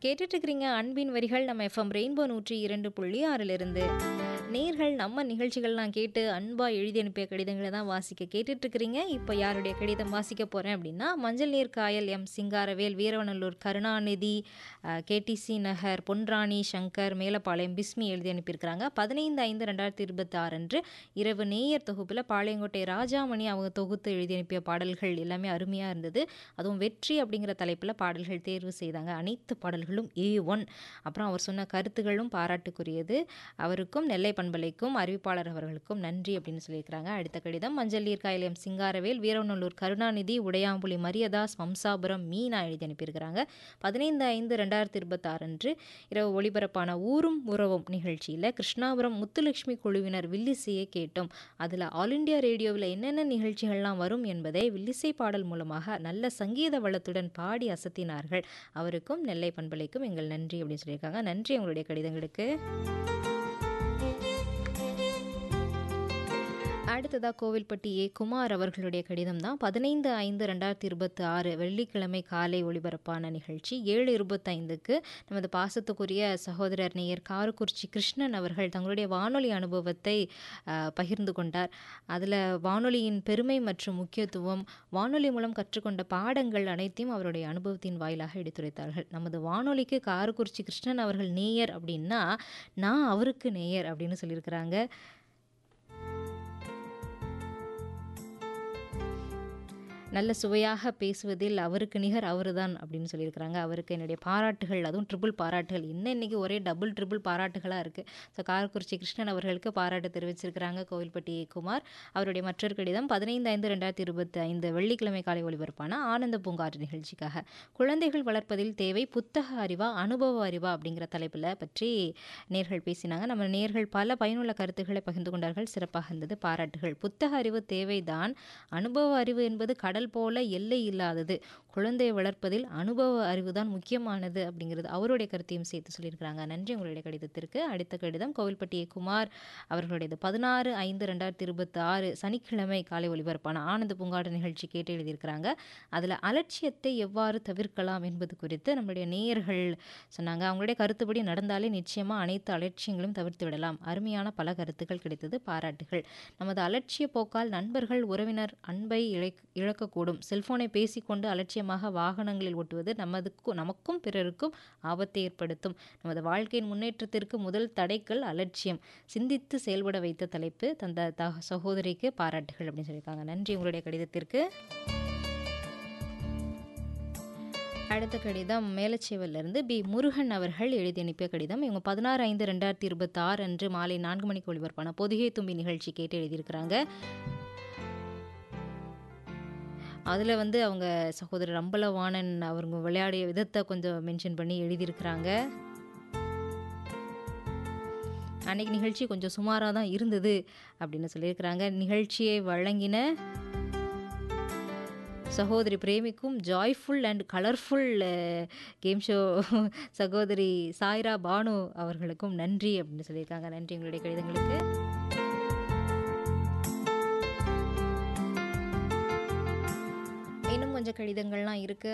கேட்டுட்டு இருக்கிறீங்க அன்பின் வரிகள் நம்ம எஃப்எம் ரெயின்போ நூற்றி இரண்டு புள்ளி ஆறிலிருந்து நேர்கள் நம்ம நிகழ்ச்சிகள்லாம் கேட்டு அன்பாக எழுதி அனுப்பிய கடிதங்களை தான் வாசிக்க கேட்டுட்டு இருக்கிறீங்க இப்போ யாருடைய கடிதம் வாசிக்க போகிறேன் அப்படின்னா மஞ்சள் நீர் காயல் எம் சிங்காரவேல் வீரவநல்லூர் கருணாநிதி கேடிசி நகர் பொன்ராணி சங்கர் மேலப்பாளையம் பிஸ்மி எழுதி அனுப்பியிருக்கிறாங்க பதினைந்து ஐந்து ரெண்டாயிரத்தி இருபத்தி ஆறு அன்று இரவு நேயர் தொகுப்பில் பாளையங்கோட்டை ராஜாமணி அவங்க தொகுத்து எழுதி அனுப்பிய பாடல்கள் எல்லாமே அருமையாக இருந்தது அதுவும் வெற்றி அப்படிங்கிற தலைப்பில் பாடல்கள் தேர்வு செய்தாங்க அனைத்து பாடல்களும் ஏ ஒன் அப்புறம் அவர் சொன்ன கருத்துகளும் பாராட்டுக்குரியது அவருக்கும் நெல்லை பண்பலைக்கும் அறிவிப்பாளர் அவர்களுக்கும் நன்றி அப்படின்னு சொல்லியிருக்கிறாங்க அடுத்த கடிதம் மஞ்சள் நீர் காயலம் சிங்காரவேல் வீரநல்லூர் கருணாநிதி உடையாம்புலி மரியதாஸ் வம்சாபுரம் மீனா எழுதி அனுப்பியிருக்கிறாங்க பதினைந்து ஐந்து ரெண்டாயிரத்தி இருபத்தாறு அன்று இரவு ஒளிபரப்பான ஊரும் உறவும் நிகழ்ச்சியில் கிருஷ்ணாபுரம் முத்துலட்சுமி குழுவினர் வில்லிசையை கேட்டோம் அதில் ஆல் இண்டியா ரேடியோவில் என்னென்ன நிகழ்ச்சிகள்லாம் வரும் என்பதை வில்லிசை பாடல் மூலமாக நல்ல சங்கீத வளத்துடன் பாடி அசத்தினார்கள் அவருக்கும் நெல்லை பண்பலைக்கும் எங்கள் நன்றி அப்படின்னு சொல்லியிருக்காங்க நன்றி உங்களுடைய கடிதங்களுக்கு அடுத்ததாக கோவில்பட்டி ஏ குமார் அவர்களுடைய கடிதம் தான் பதினைந்து ஐந்து ரெண்டாயிரத்தி இருபத்தி ஆறு வெள்ளிக்கிழமை காலை ஒளிபரப்பான நிகழ்ச்சி ஏழு இருபத்தைந்துக்கு நமது பாசத்துக்குரிய சகோதரர் நேயர் காரக்குறிச்சி கிருஷ்ணன் அவர்கள் தங்களுடைய வானொலி அனுபவத்தை பகிர்ந்து கொண்டார் அதில் வானொலியின் பெருமை மற்றும் முக்கியத்துவம் வானொலி மூலம் கற்றுக்கொண்ட பாடங்கள் அனைத்தையும் அவருடைய அனுபவத்தின் வாயிலாக எடுத்துரைத்தார்கள் நமது வானொலிக்கு காரக்குறிச்சி கிருஷ்ணன் அவர்கள் நேயர் அப்படின்னா நான் அவருக்கு நேயர் அப்படின்னு சொல்லியிருக்கிறாங்க நல்ல சுவையாக பேசுவதில் அவருக்கு நிகர் அவர் தான் அப்படின்னு சொல்லியிருக்கிறாங்க அவருக்கு என்னுடைய பாராட்டுகள் அதுவும் ட்ரிபிள் பாராட்டுகள் என்ன இன்றைக்கி ஒரே டபுள் ட்ரிபிள் பாராட்டுகளாக இருக்குது ஸோ காரக்குறிச்சி கிருஷ்ணன் அவர்களுக்கு பாராட்டு தெரிவிச்சிருக்கிறாங்க கோவில்பட்டி குமார் அவருடைய மற்றொரு கடிதம் பதினைந்து ஐந்து ரெண்டாயிரத்தி இருபத்தி ஐந்து வெள்ளிக்கிழமை காலை ஒளிபரப்பான ஆனந்த பூங்காற்று நிகழ்ச்சிக்காக குழந்தைகள் வளர்ப்பதில் தேவை புத்தக அறிவா அனுபவ அறிவா அப்படிங்கிற தலைப்பில் பற்றி நேர்கள் பேசினாங்க நம்ம நேர்கள் பல பயனுள்ள கருத்துக்களை பகிர்ந்து கொண்டார்கள் சிறப்பாக இருந்தது பாராட்டுகள் புத்தக அறிவு தேவைதான் அனுபவ அறிவு என்பது கடல் கடல் போல எல்லை இல்லாதது குழந்தையை வளர்ப்பதில் அனுபவ அறிவு தான் முக்கியமானது அப்படிங்கிறது அவருடைய கருத்தையும் சேர்த்து சொல்லியிருக்கிறாங்க நன்றி உங்களுடைய கடிதத்திற்கு அடுத்த கடிதம் கோவில்பட்டி குமார் அவர்களுடையது பதினாறு ஐந்து ரெண்டாயிரத்தி இருபத்தி ஆறு சனிக்கிழமை காலை ஒலிபரப்பான ஆனந்த பூங்காடு நிகழ்ச்சி கேட்டு எழுதியிருக்கிறாங்க அதில் அலட்சியத்தை எவ்வாறு தவிர்க்கலாம் என்பது குறித்து நம்மளுடைய நேயர்கள் சொன்னாங்க அவங்களுடைய கருத்துப்படி நடந்தாலே நிச்சயமாக அனைத்து அலட்சியங்களும் தவிர்த்து விடலாம் அருமையான பல கருத்துக்கள் கிடைத்தது பாராட்டுகள் நமது அலட்சிய போக்கால் நண்பர்கள் உறவினர் அன்பை இழக்க இழக்கக்கூடும் செல்போனை பேசிக்கொண்டு அலட்சியமாக வாகனங்களில் ஓட்டுவது நமதுக்கும் நமக்கும் பிறருக்கும் ஆபத்தை ஏற்படுத்தும் நமது வாழ்க்கையின் முன்னேற்றத்திற்கு முதல் தடைக்கல் அலட்சியம் சிந்தித்து செயல்பட வைத்த தலைப்பு தந்த த சகோதரிக்கு பாராட்டுகள் அப்படின்னு சொல்லியிருக்காங்க நன்றி உங்களுடைய கடிதத்திற்கு அடுத்த கடிதம் மேலச்சேவலிருந்து பி முருகன் அவர்கள் எழுதி அனுப்பிய கடிதம் இவங்க பதினாறு ஐந்து ரெண்டாயிரத்தி இருபத்தி ஆறு அன்று மாலை நான்கு மணிக்கு ஒளிபரப்பான பொதிகை தும்பி நிகழ்ச்சி கேட்டு எழுதியிருக்கிறாங்க அதில் வந்து அவங்க சகோதரர் அம்பலவாணன் அவங்க விளையாடிய விதத்தை கொஞ்சம் மென்ஷன் பண்ணி எழுதியிருக்கிறாங்க அன்னைக்கு நிகழ்ச்சி கொஞ்சம் சுமாராக தான் இருந்தது அப்படின்னு சொல்லியிருக்கிறாங்க நிகழ்ச்சியை வழங்கின சகோதரி பிரேமிக்கும் joyful and colourful game show சகோதரி சாய்ரா பானு அவர்களுக்கும் நன்றி அப்படின்னு சொல்லியிருக்காங்க நன்றி உங்களுடைய கடிதங்களுக்கு இன்னும் கொஞ்சம் கடிதங்கள்லாம் இருக்குது